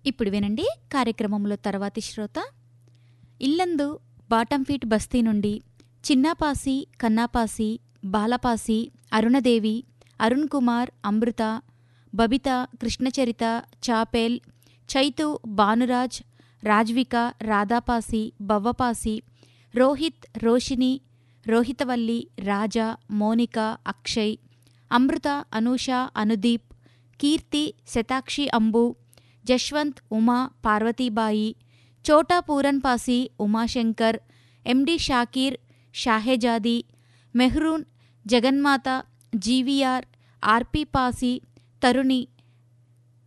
ఇప్పుడు వినండి కార్యక్రమంలో తర్వాతి శ్రోత ఇల్లందు బాటం ఫీట్ బస్తీ నుండి చిన్నాపాసి కన్నాపాసి బాలపాసి అరుణదేవి అరుణ్ కుమార్ అమృత బబిత కృష్ణచరిత చాపేల్ చైతు భానురాజ్ రాజ్విక రాధాపాసి బవ్వపాసి రోహిత్ రోషిని రోహితవల్లి రాజా మోనిక అక్షయ్ అమృత అనూష అనుదీప్ కీర్తి శతాక్షి అంబు జశ్వంత్ ఉమా పార్వతీబాయి చోటా పూరన్పాసి ఉమాశంకర్ ఎండి షాకీర్ షాహెజాది మెహ్రూన్ జగన్మాత జీవీఆర్ ఆర్పి పాసి తరుణి